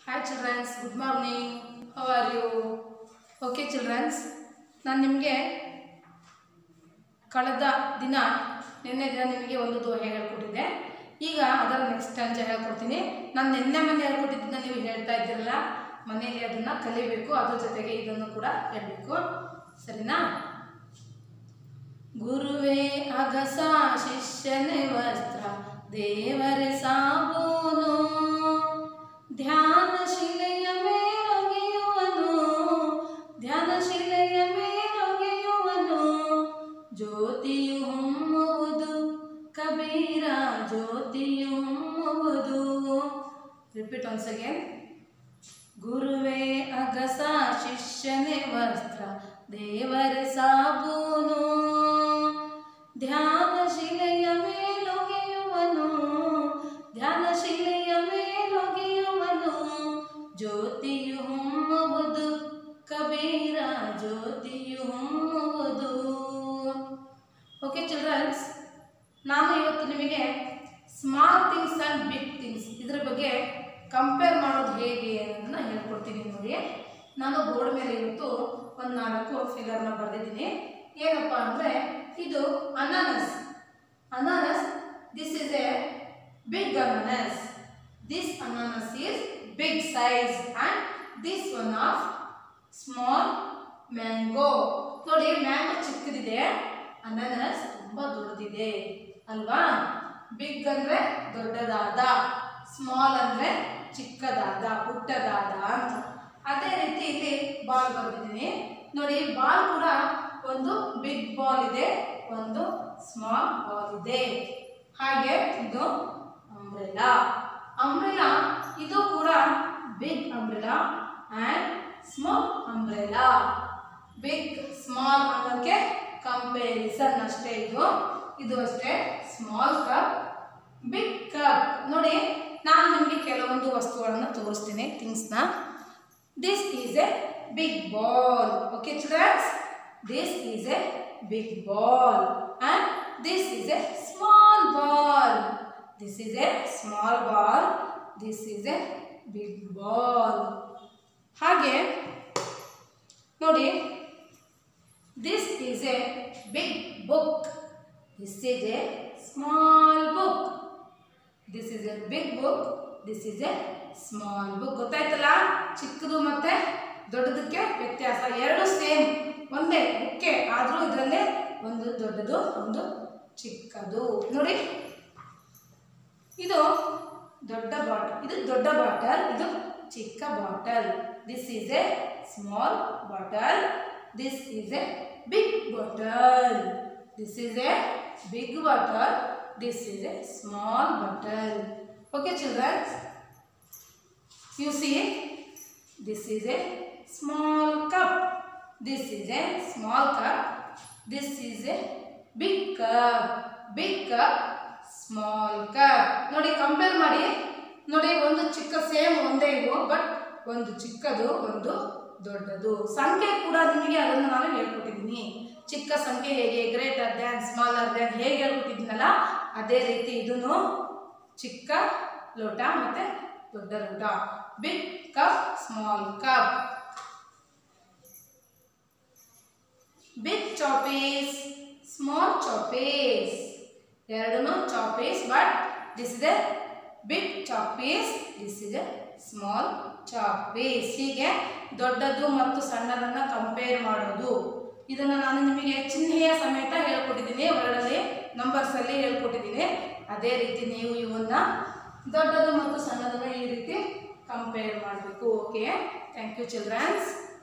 Hi childrens, good morning. How are you? Okay childrens, ನಾನು ನಿಮಗೆ ಕಳೆದ ದಿನ ನಿನ್ನೆ ದಿನ ನಿಮಗೆ ಒಂದು ದೋಹೆ ಹೇಳ್ಕೊಟ್ಟಿದ್ದೆ ಈಗ ಅದರ ನೆಕ್ಸ್ಟ್ ಟೈಮ್ ಹೇಳ್ಕೊಡ್ತೀನಿ ನಾನು ನಿನ್ನೆ ಮೊನ್ನೆ ಹೇಳ್ಕೊಟ್ಟಿದ್ದನ್ನ ನೀವು ಹೇಳ್ತಾ ಇದ್ದೀರಲ್ಲ ಮನೆಯಲ್ಲಿ ಅದನ್ನು ಕಲಿಬೇಕು ಅದ್ರ ಜೊತೆಗೆ ಇದನ್ನು ಕೂಡ ಹೇಳಬೇಕು ಸರಿನಾ ಗುರುವೇ ಅಗಸ ಶಿಷ್ಯನೇ ವಸ್ತ್ರ ದೇವರೇ ಸಾಬೂನು ಧ್ಯಾನ ಶಿಲೆಯ ಮೇಲೊಗೆಯುವನು ಧ್ಯಾನ ಶಿಲೆಯ ಮೇಲೊಗೆಯುವನು ಜ್ಯೋತಿಯು ಹೊಮ್ಮುವುದು ಕಬೀರ ಜ್ಯೋತಿಯು ಹೊಮ್ಮುವುದು ರಿಪೀಟ್ ಒನ್ಸ್ ಅಗೇನ್ ಗುರುವೇ ಅಗಸ ಶಿಷ್ಯನೇ ವಸ್ತ್ರ ದೇವರೇ ಸಾಬೂನು ಧ್ಯಾನ ಶಿಲೆಯ ಮೇಲೊಗೆಯುವನು ಧ್ಯಾನ ಶಿಲೆಯ ಮೇಲೊಗೆಯುವನು ಜ್ಯೋತಿಯು ಹೊಮ್ಮುವುದು ಕಬೀರ ಜ್ಯೋತಿಯು ಹೊಮ್ಮುವುದು ಓಕೆ ಚಿಲ್ಡ್ರನ್ಸ್ ನಾನು ಇವತ್ತು ನಿಮಗೆ small things and big things ಇದ್ರ ಬಗ್ಗೆ ಕಂಪೇರ್ ಮಾಡೋದು ಹೇಗೆ ಅನ್ನೋದನ್ನ ಹೇಳ್ಕೊಡ್ತೀನಿ ನೋಡಿ ನಾನು ಬೋರ್ಡ್ ಮೇಲೆ ಇವತ್ತು ಒಂದು ನಾಲ್ಕು ಫಿಗರ್ನ ಬರೆದಿದ್ದೀನಿ ಏನಪ್ಪ ಅಂದರೆ ಇದು ಅನಾನಸ್ ಅನಾನಸ್ ದಿಸ್ ಇಸ್ ಎ ಬಿಗ್ ಅನಾನಸ್ ದಿಸ್ ಅನಾನಸ್ is big size and this one of small mango ನೋಡಿ ಮ್ಯಾಂಗೋ ಚಿಕ್ಕದಿದೆ ಅನಾನಸ್ ತುಂಬ ದೊಡ್ಡದಿದೆ ಅಲ್ವಾ ಬಿಗ್ ಅಂದರೆ ದೊಡ್ಡದಾದ ಸ್ಮಾಲ್ ಅಂದರೆ ಚಿಕ್ಕದಾದ ಪುಟ್ಟದಾದ ಅಂತ ಅದೇ ರೀತಿ ಇಲ್ಲಿ ಬಾಲ್ ಬರೆದಿದ್ದೀನಿ ನೋಡಿ ಬಾಲ್ ಕೂಡ ಒಂದು ಬಿಗ್ ಬಾಲ್ ಇದೆ ಒಂದು ಸ್ಮಾಲ್ ಬಾಲ್ ಇದೆ ಹಾಗೆ ಇದು ಅಂಬ್ರೆಲಾ ಅಂಬ್ರೆಲಾ ಇದು ಕೂಡ big umbrella and small umbrella big small ಅನ್ನೋಕ್ಕೆ ಕಂಪೇರಿಸನ್ ಅಷ್ಟೇ ಇದು ಇದು ಅಷ್ಟೇ ಸ್ಮಾಲ್ ಕಪ್ ಬಿಗ್ ಕಪ್ ನೋಡಿ ನಾನು ನಿಮಗೆ ಕೆಲವೊಂದು ವಸ್ತುಗಳನ್ನು ತೋರಿಸ್ತೀನಿ ಥಿಂಗ್ಸ್ನ this is a big ball okay childrens this is a big ball and this is a small ball this is a small ball this is a big ball ಹಾಗೆ ನೋಡಿ this is a big book this is a small book this is a big book this is a small book ಗೊತ್ತಾಯ್ತಲ್ಲ ಚಿಕ್ಕದು ಮತ್ತೆ ದೊಡ್ಡದಕ್ಕೆ ವ್ಯತ್ಯಾಸ ಎರಡು same ಒಂದೇ ಬುಕ್ಕೆ ಆದರೂ ಇದರಲ್ಲೇ ಒಂದು ದೊಡ್ಡದು ಒಂದು ಚಿಕ್ಕದು ನೋಡಿ ಇದು ದೊಡ್ಡ ಬಾಟಲ್ ಇದು ದೊಡ್ಡ ಬಾಟಲ್ ಇದು ಚಿಕ್ಕ bottle this is a small bottle this is a big bottle this is a big bottle this is a small bottle okay children you see this is a small cup this is a small cup this is a big cup big cup small cup ನೋಡಿ compare ಮಾಡಿ ನೋಡಿ ಒಂದು ಚಿಕ್ಕ same ಒಂದೇ ಇವು but ಒಂದು ಚಿಕ್ಕದು ಒಂದು ದೊಡ್ಡದು ಸಂಖ್ಯೆ ಕೂಡ ನಿಮಗೆ ಅದನ್ನು ನಾನು ಹೇಳ್ಕೊಟ್ಟಿದ್ದೀನಿ ಚಿಕ್ಕ ಸಂಖ್ಯೆ ಹೇಗೆ ಗ್ರೇಟರ್ ದ್ಯಾನ್ ಸ್ಮಾಲರ್ ದ್ಯಾನ್ ಹೇಗೆ ಹೇಳ್ಕೊಟ್ಟಿದ್ದೀನಲ್ಲ ಅದೇ ರೀತಿ ಇದನ್ನು ಚಿಕ್ಕ ಲೋಟ ಮತ್ತು ದೊಡ್ಡ ಲೋಟ big cup small cup big ಚಾಪೀಸ್ ಸ್ಮಾಲ್ ಚಾಪೀಸ್ ಎರಡೂ ಚಾಪೀಸ್ but this is a big ಚಾಪೀಸ್ ದಿಸ್ ಇಸ್ ಎ ಸ್ಮಾಲ್ ಚಾಪೀಸ್ ಹೀಗೆ ದೊಡ್ಡದು ಮತ್ತು ಸಣ್ಣದನ್ನು ಕಂಪೇರ್ ಮಾಡೋದು ಇದನ್ನು ನಾನು ನಿಮಗೆ ಚಿಹ್ನೆಯ ಸಮೇತ ಹೇಳ್ಕೊಟ್ಟಿದ್ದೀನಿ ವರ್ಡಲ್ಲಿ ನಂಬರ್ಸಲ್ಲಿ ಹೇಳ್ಕೊಟ್ಟಿದ್ದೀನಿ ಅದೇ ರೀತಿ ನೀವು ಇವನ್ನ ದೊಡ್ಡದು ಮತ್ತು ಸಣ್ಣದನ್ನು ಈ ರೀತಿ ಕಂಪೇರ್ ಮಾಡಬೇಕು ಓಕೆ ಥ್ಯಾಂಕ್ ಯು ಚಿಲ್ಡ್ರನ್ಸ್